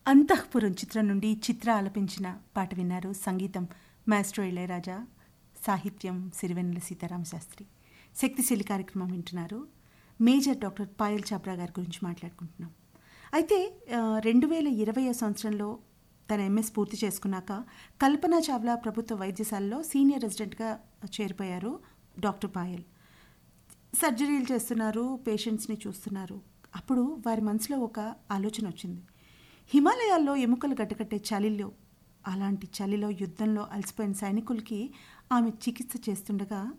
అంతఃపురం చిత్రం నుండి చిత్ర ఆలపించిన పాట విన్నారు సంగీతం మాస్ట్రో ఇళయరాజా సాహిత్యం సిరివెన్నెల సీతారామ శాస్త్రి శక్తిశీలి కార్యక్రమం వింటున్నారు మేజర్ డాక్టర్ పాయల్ చాప్రా గారి గురించి మాట్లాడుకుంటున్నాం అయితే రెండు వేల ఇరవై సంవత్సరంలో తన ఎంఎస్ పూర్తి చేసుకున్నాక కల్పనా చావ్లా ప్రభుత్వ వైద్యశాలలో సీనియర్ రెసిడెంట్గా చేరిపోయారు డాక్టర్ పాయల్ సర్జరీలు చేస్తున్నారు పేషెంట్స్ని చూస్తున్నారు అప్పుడు వారి మనసులో ఒక ఆలోచన వచ్చింది హిమాలయాల్లో ఎముకలు గడ్డకట్టే చలిలో అలాంటి చలిలో యుద్ధంలో అలసిపోయిన సైనికులకి ఆమె చికిత్స చేస్తుండగా